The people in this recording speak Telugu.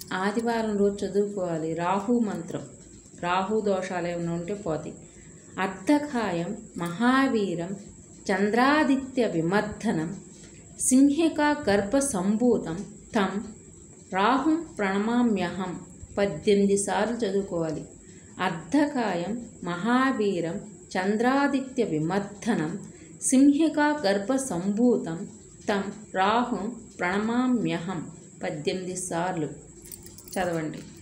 ఆదివారం రోజు చదువుకోవాలి రాహు మంత్రం రాహు దోషాలు ఏమైనా ఉంటే పోతాయి అర్ధకాయం మహావీరం చంద్రాదిత్య విమర్దనం సింహిక గర్భ సంభూతం తం రాహుం ప్రణమామ్యహం పద్దెనిమిది సార్లు చదువుకోవాలి అర్ధకాయం మహావీరం చంద్రాదిత్య విమర్దనం సింహిక గర్భ సంభూతం తం రాహుం ప్రణమామ్యహం పద్దెనిమిది సార్లు చదవండి